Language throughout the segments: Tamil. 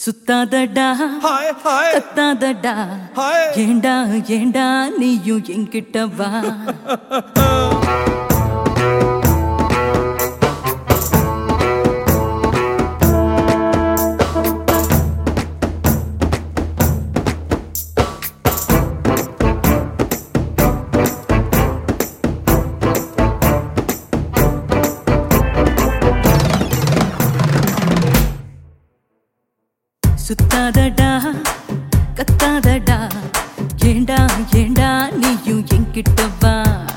சுத்தாதடா ஹாய் ஹாய் கத்தாதடா ஹாய் ஏண்டா ஏண்டா நீயும் என்கிட்ட வா சுத்தாதடா கத்தாதடா ஏண்டா ஏண்டா நீயும் என்கிட்ட வா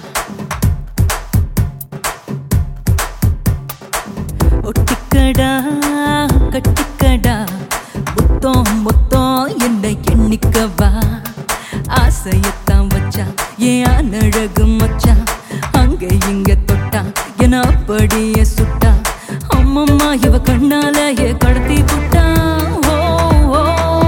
ஒட்டிக்கடா கட்டிக்கடா முத்தம் முத்தம் என்னை எண்ணிக்கவா ஆசையத்தான் வச்சா ஏன் அழகு மச்சா அங்க இங்க தொட்டா என அப்படியே சுட்டா அம்மம்மா இவ கண்ணால ஏ கடத்தி புட்டா ஓ ஓ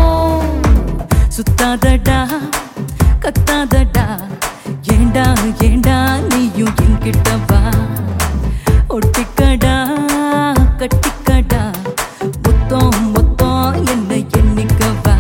சுத்தாதடா கத்தாதடா ஏண்டா ஏண்டா நீயும் என்கிட்ட வா ஒட்டிக்கடா கட்டிக்கடா மொத்தம் மொத்தம் என்னை எண்ணிக்கவா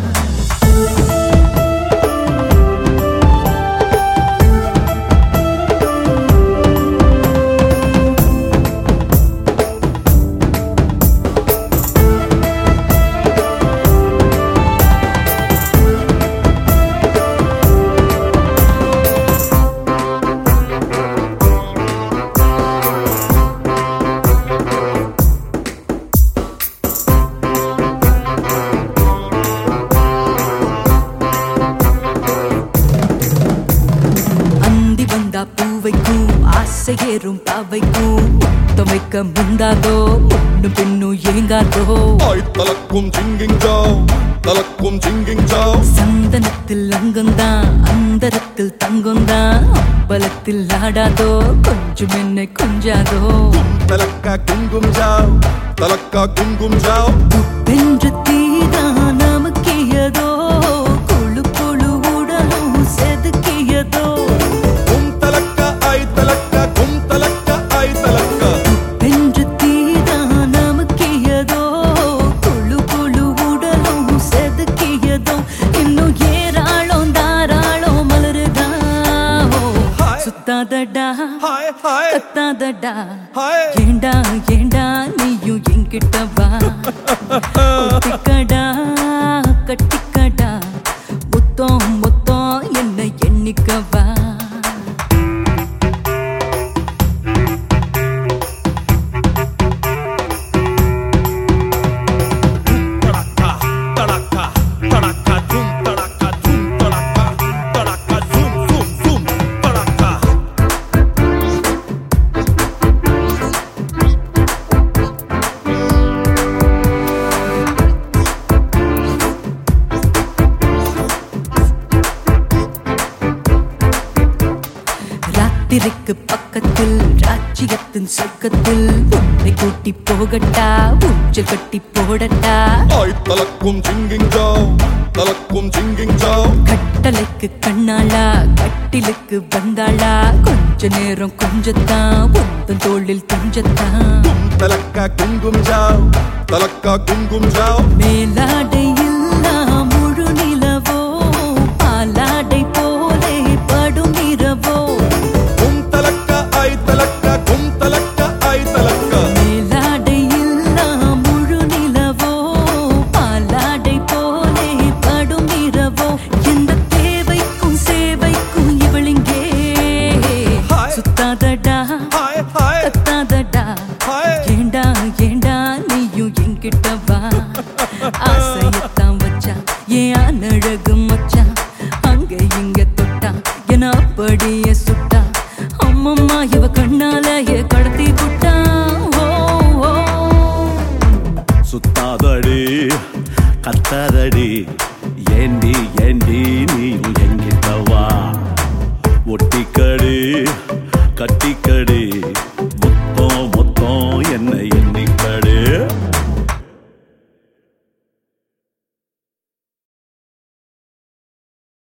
அந்தி வந்தா பூவைக்கும் ஆசை ஏறும் பாவைக்கும் முத்தம் வைக்க முந்தாதோ முன்னு பின்னும் ஏங்காதோ ஹாய் தலக்கும் ஜிங்கிங் ஜாவ் தலக்கும் ஜிங்கிங் ஜாவ் சந்தனத்தில் அங்கம்தான் அந்தரத்தில் தங்கம்தான் அம்பலத்தில் ஆடாதோ கொஞ்சம் என்னை கொஞ்சாதோ தலக்கா குங்கும் ஜாவ் தலக்கா குங்கும் ஜாவ் வென்று தீதான் நமக்கியதோ குழு குழு உடலும் செதுக்கியதோ கும் தலக்கா ஐ தலக்கா கும் தலக்கா ஐ தலக்கா வென்று தீதான் நமக்கியதோ குழு குழு உடலும் செதுக்கியதோ இன்னும் ஏராளம் தாராளம் மலருதா ஹாய். சுத்தாதடா ஹாய் ஹாய் கத்தாதடா ஹாய் ஏண்டா ஏண்டா நீயும் என்கிட்ட வா ஒட்டிக்கடா கட்டிக்கடா மொத்தம் மொத்தம் என்னை எண்ணிக்கவா தடக்கா தடக்கா தடக்கா ஜும் தடக்கா ஜும் தடக்கா தடக்கா ஜும் ஜும் ஜும் தடக்கா ராத்திரிக்கு பக்கத்தில் ராஜ்யத்தின் சொர்க்கத்தில் உன்னை கூட்டி போகட்டா ஊஞ்சல் கட்டி போடட்டா ஹாய் தலக்கும் ஜிங்கிங் ஜாவ் தலக்கும் ஜிங்கிங் ஜாவ் கட்டளைக்கு கண்ணாளா கட்டிலுக்கு வந்தாளா கொஞ்ச நேரம் கொஞ்சத்தான் உந்தன் தோளில் கொஞ்சத்தான் கும் தலக்கா குங்கும் ஜாவ் தலக்கா குங்கும் ஜாவ் மேலாடை இல்லா முழு நிலவோ பாலாடை போலே படும் இரவோ கும் தலக்கா ஐ தலக்கா கும் தலக்கா ஐ தலக்கா மேலாடை இல்லா முழு நிலவோ பாலாடை போலே படும் இரவோ எந்த தேவைக்கும் சேவைக்கும் இவளிங்கே ஹாய். சுத்தாதடா ஹாய் ஹாய் கத்தாதடா ஹாய் ஏண்டா ஏண்டா நீயும் என்கிட்ட வா ஆசையத்தான் வச்சா ஏன் அழகு மச்சா அங்க இங்க தொட்டா என அப்படியே சுட்டா அம்மம்மா இவ கண்ணால ஏ கடத்தி புட்டா ஓ ஓ சுத்தாதடி கத்தாதடி ஏண்டி ஏண்டி நீயும் எங்கிட்ட வா ஒட்டிக்கடி கட்டிக்கடி மொத்தம் மொத்தம் என்ன எண்ணிக்கடி